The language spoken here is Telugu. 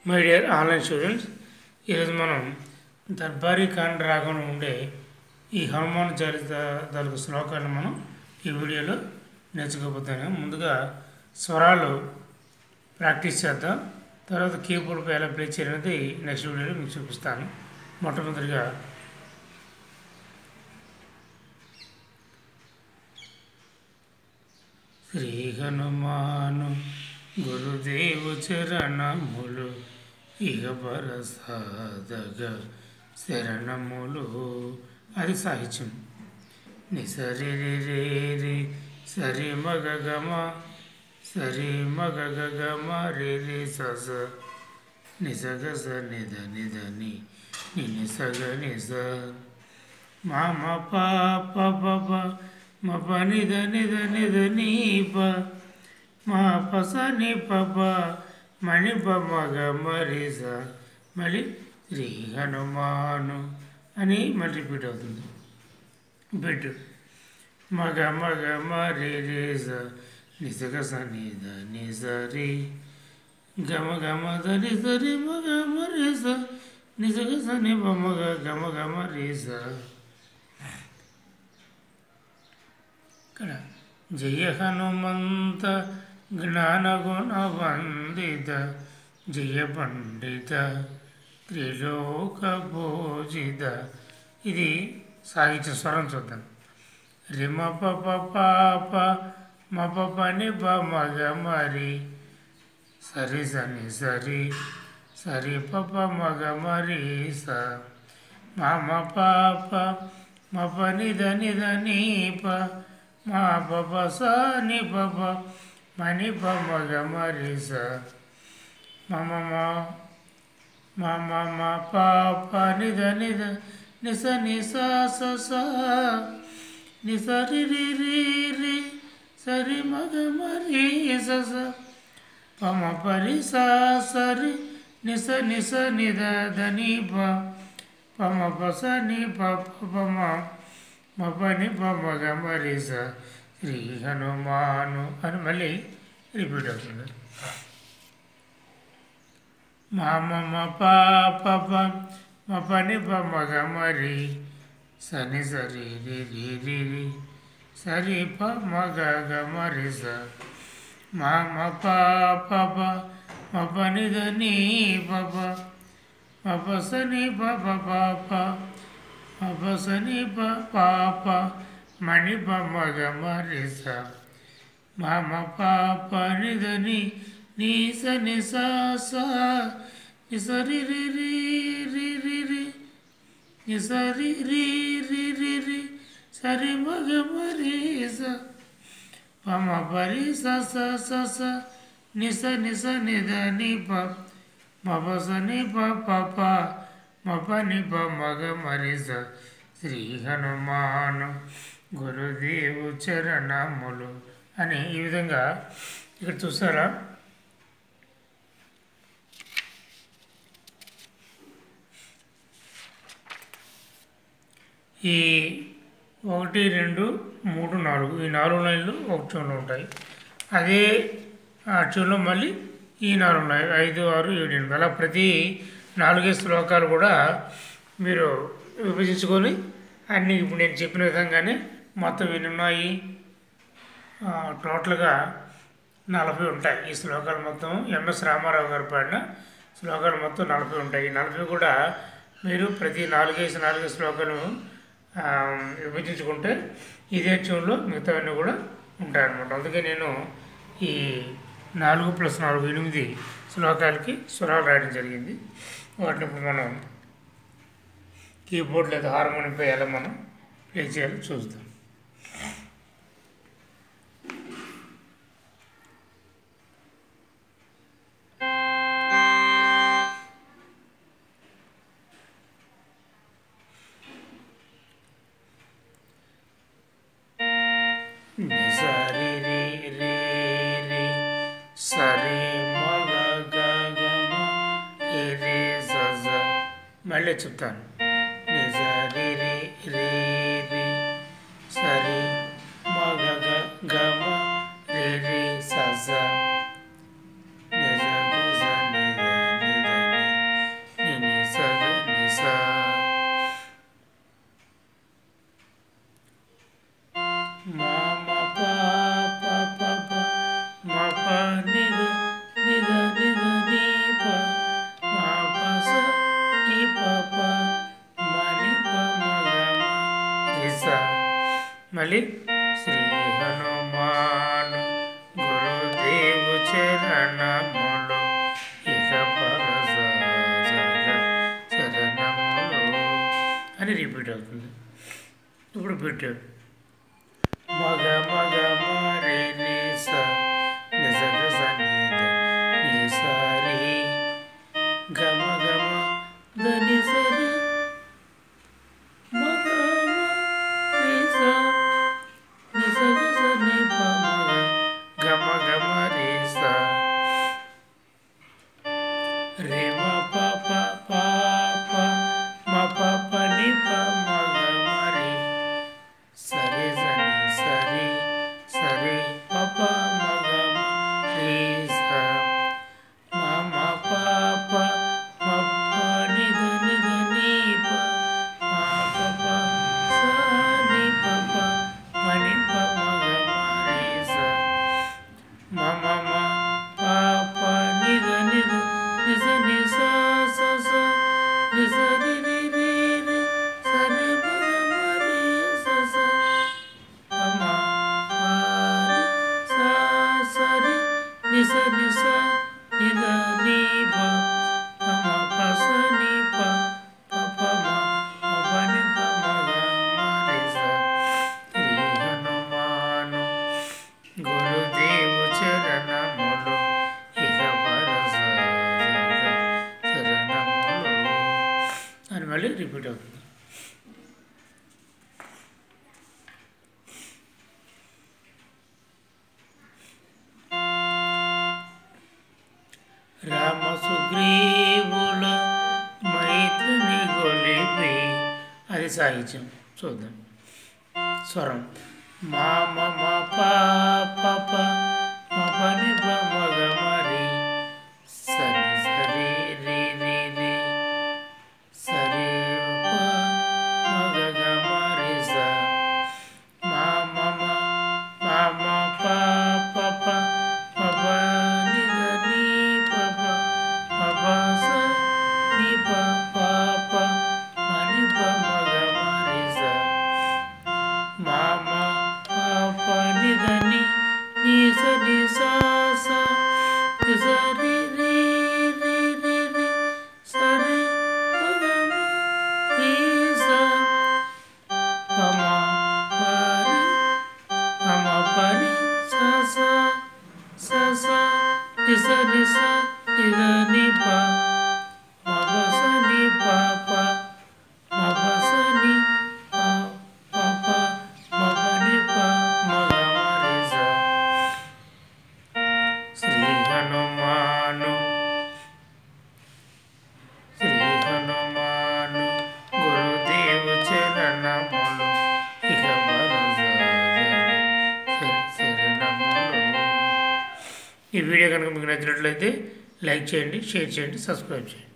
మై డియర్ ఆన్లైన్ స్టూడెంట్స్ ఈరోజు మనం దర్బారీ కాండ రాగంలో ఉండే ఈ హనుమాన్ చారిత దానికి శ్లోకాలను మనం ఈ వీడియోలో నేర్చుకోబోతున్నాం ముందుగా స్వరాలు ప్రాక్టీస్ చేద్దాం తర్వాత కీబోర్డ్పై ఎలా ప్లే చేయాలనేది నెక్స్ట్ వీడియోలో మీకు చూపిస్తాను మొట్టమొదటిగా శ్రీ హనుమాను గురుదేవు చరణములు ఇహ పరసాదగ శరణములు అది సాహిత్యం నిసరి రి రే రి సరి మగ గమ సరి మగ గ గమ రే రే స స నిసగ స నిద నిద ని ని నిసగ నిస మా మ ప ప ప ప మ ప నిద నిద నిద నీ ప మా ప స ని ప ప మణి ప మగ మరి స మళ్ళీ శ్రీ హనుమాను అని మళ్ళీ రిపీట్ అవుతుంది బిడ్డు మగ మగ మరి రే స నిసగ స నిద ని స రి గమ గమ దని సరి మగ మరి స నిసగ స ని ప మగ గమ గమ రే స ఇక్కడ జయ హనుమంత జ్ఞానగుణ వందిత జయ పండిత త్రిలోక భోజిత ఇది సాహిత్య స్వరం చూద్దాం రిమ పప పాప మప పని ప మగ మరి సరి సని సరి సరి పప మగ మరి స మామ పాప మప నిద నిద నీ ప మా పప స ని పప మణి ప మగ మరి స మమ మా మా మా మా పాప నిద నిద నిస నిస స స నిస రి రి రి రి సరి మగ మరి స స పమ పరి స సరి నిస నిస నిద దని ప పమ పస ని ప పమ మపని పమగ మరి స శ్రీ హనుమాను అని మళ్ళీ రిపీట్ అవుతుంది మా మమ పాప మ పని పమగ మరి సని సరి రి రి రి రి సరి ప మగ గ మరి స మా మ పాప మ పని దని పప మప సని పప పాప మప సని ప పాప మణి ప మగ మరి స మామ పాప నిదని నీ స ని స స ని స రి రి రి రి రి రి ని స రి రి రి రి రి సరి మగ మరి స పమ పరి స స స స ని స ని స ని ద ని ప మ ప స ని ప ప ప మ ప ని ప మగ మరి స శ్రీ హనుమాను గురుదేవు చరణములు అని ఈ విధంగా ఇక్కడ చూసారా ఈ ఒకటి రెండు మూడు నాలుగు ఈ నాలుగు లైన్లు ఒక ట్యూన్లో ఉంటాయి అదే ఆ ట్యూన్లో మళ్ళీ ఈ నాలుగు ఉన్నాయి ఐదు ఆరు ఏడు ఎనిమిది అలా ప్రతి నాలుగే శ్లోకాలు కూడా మీరు విభజించుకొని అన్ని ఇప్పుడు నేను చెప్పిన విధంగానే మొత్తం ఎన్ని ఉన్నాయి ఆ, టోటల్గా నలభై ఉంటాయి ఈ శ్లోకాలు మొత్తం ఎంఎస్ రామారావు గారు పాడిన శ్లోకాలు మొత్తం నలభై ఉంటాయి ఈ నలభై కూడా మీరు ప్రతి నాలుగేసి నాలుగేసి శ్లోకాలు ఆ, విభజించుకుంటే ఇదే ట్యూన్లో మిగతావన్నీ కూడా ఉంటాయన్నమాట అందుకే నేను ఈ నాలుగు ప్లస్ నాలుగు ఎనిమిది శ్లోకాలకి స్వరాలు రాయడం జరిగింది వాటిని ఇప్పుడు మనం కీబోర్డ్ లేదా హార్మోనియంపై ఎలా మనం ప్లే చేయాలో చూద్దాం ని సరి రి రి రి సరి మగ గ గ మ రి రి స స మళ్ళీ చెప్తాను ని సరి రి రి రి సరి మగ గ గ మ రి రి స స ని స గ స ని ద ని ద మళ్ళీ శ్రీ హనుమాను గురుదేవు చరణములు ఇక పరసాజ చరణములు అని రిపీట్ అవుతుంది ఇప్పుడు పెట్టాడు మగ మగ మరే నిస నిజ గజ నిద నిసరి గమ గమ దని సరి మగ నిస నిస గజ ని ప మగ గమ గమ రిస రే మ ప ప ప ప మ ప ప ని ప మగ మరి సరి సరి సరి సరి పప మగ రి స మమ పాప పప్ప నిద నిద ని ప మా పప స ని పప మని ప మగ మరి స మమ మ పాప నిద నిద నిజ ని స స స నిజ రి రి రి రి సరి మగ మరి స స అమ పారి సా సరి నిస నిస నిద ని ప అమ పస ని ప పప మ పప ని ప మగ మరి స శ్రీ హనుమాను గురుదేవు చరణములు ఇక పరస చరణములు అని మళ్ళీ రిపీట్ అవుతుంది రామ సుగ్రీవుల మైత్రిని గొలిపి అది సాహిత్యం చూద్దాం స్వరం మా మమ పాప పని మగ మరి సరి సరి రి రి రి సరి ప మగ గ మరి స మా మమ మమ పాప పప ని ద ని పప పప స ని ప పాప మని ప మగ మరి స మామ పాప నిదని ని స ని స స ని స రి రి రి రి రి స రి మగ మ రి స పమ పరి పమ పరి స స స స ని స ని స ని ద ని ప మగ స ని ప ప మగ స ని ప ప ప మగ ని ప మగ మరి స శ్రీ హనుమాను శ్రీ హనుమాను గురుదేవు చరణములు ఇక శరణములు ఈ వీడియో కనుక మీకు నచ్చినట్లయితే లైక్ చేయండి షేర్ చేయండి సబ్స్క్రైబ్ చేయండి